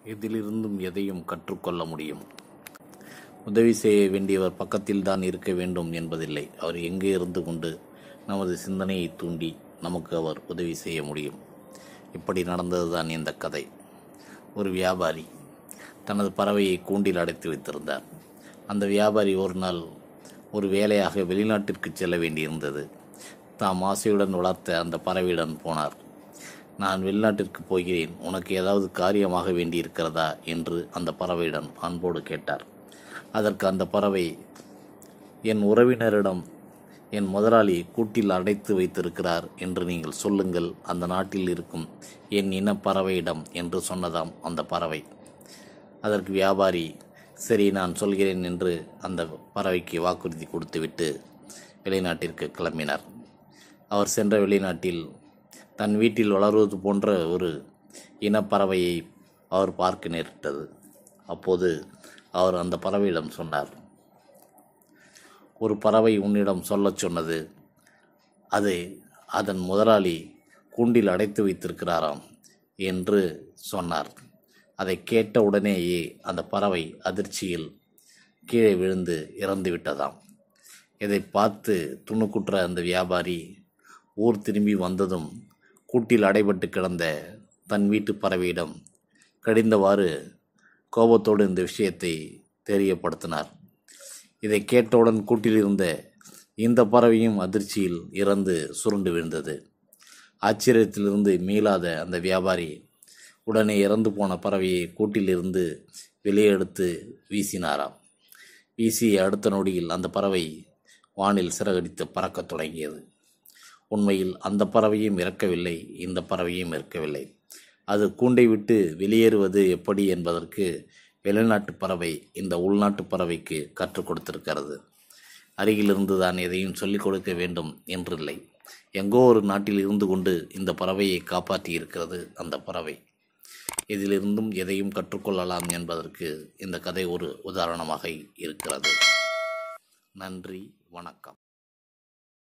இதிலிருந்தும் எதையும் கற்றுக்கொள்ள முடியும் உதவி செய்ய வேண்டியவர் பக்கத்தில் தான் இருக்க வேண்டும் என்பதில்லை அவர் எங்கே இருந்து கொண்டு நமது சிந்தனையை தூண்டி நமக்கு அவர் உதவி செய்ய முடியும் இப்படி நடந்ததுதான் இந்த கதை ஒரு வியாபாரி தனது பறவையை கூண்டில் அடைத்து வைத்திருந்தார் அந்த வியாபாரி ஒரு நாள் ஒரு வேலையாக வெளிநாட்டிற்கு செல்ல வேண்டியிருந்தது தாம் ஆசையுடன் வளர்த்த அந்த பறவையுடன் போனார் நான் வெளிநாட்டிற்கு போகிறேன் உனக்கு ஏதாவது காரியமாக வேண்டியிருக்கிறதா என்று அந்த பறவையிடம் அன்போடு கேட்டார் அதற்கு அந்த பறவை என் உறவினரிடம் என் முதலாளி கூட்டில் அடைத்து வைத்திருக்கிறார் என்று நீங்கள் சொல்லுங்கள் அந்த நாட்டில் இருக்கும் என் இன பறவையிடம் என்று சொன்னதாம் அந்த பறவை அதற்கு வியாபாரி சரி நான் சொல்கிறேன் என்று அந்த பறவைக்கு வாக்குறுதி கொடுத்துவிட்டு வெளிநாட்டிற்கு கிளம்பினார் அவர் சென்ற வெளிநாட்டில் தன் வீட்டில் வளர்வது போன்ற ஒரு இனப்பறவையை அவர் பார்க்க நேரிட்டது அப்போது அவர் அந்த பறவையிடம் சொன்னார் ஒரு பறவை உன்னிடம் சொல்லச் சொன்னது அது அதன் முதலாளி கூண்டில் அடைத்து வைத்திருக்கிறாராம் என்று சொன்னார் அதை கேட்ட உடனேயே அந்த பறவை அதிர்ச்சியில் கீழே விழுந்து இறந்து விட்டதாம் இதை பார்த்து துணுக்குற்ற அந்த வியாபாரி ஊர் திரும்பி வந்ததும் கூட்டில் அடைபட்டு கிடந்த தன் வீட்டு பறவையிடம் கடிந்தவாறு கோபத்தோடு இந்த விஷயத்தை தெரியப்படுத்தினார் இதை கேட்டவுடன் கூட்டில் இருந்த இந்த பறவையும் அதிர்ச்சியில் இறந்து சுருண்டு விழுந்தது ஆச்சரியத்திலிருந்து மீளாத அந்த வியாபாரி உடனே இறந்து போன பறவையை கூட்டிலிருந்து வெளியே எடுத்து வீசினாராம் வீசிய அடுத்த நொடியில் அந்த பறவை வானில் சிறகடித்து பறக்கத் தொடங்கியது உண்மையில் அந்த பறவையும் இறக்கவில்லை இந்த பறவையும் இறக்கவில்லை அது கூண்டை விட்டு வெளியேறுவது எப்படி என்பதற்கு வெளிநாட்டு பறவை இந்த உள்நாட்டு பறவைக்கு கற்றுக் கொடுத்திருக்கிறது அருகிலிருந்து தான் எதையும் சொல்லிக் கொடுக்க வேண்டும் என்றில்லை எங்கோ ஒரு நாட்டில் இருந்து கொண்டு இந்த பறவையை காப்பாற்றி இருக்கிறது அந்த பறவை இதிலிருந்தும் எதையும் கற்றுக்கொள்ளலாம் என்பதற்கு இந்த கதை ஒரு உதாரணமாக இருக்கிறது நன்றி வணக்கம்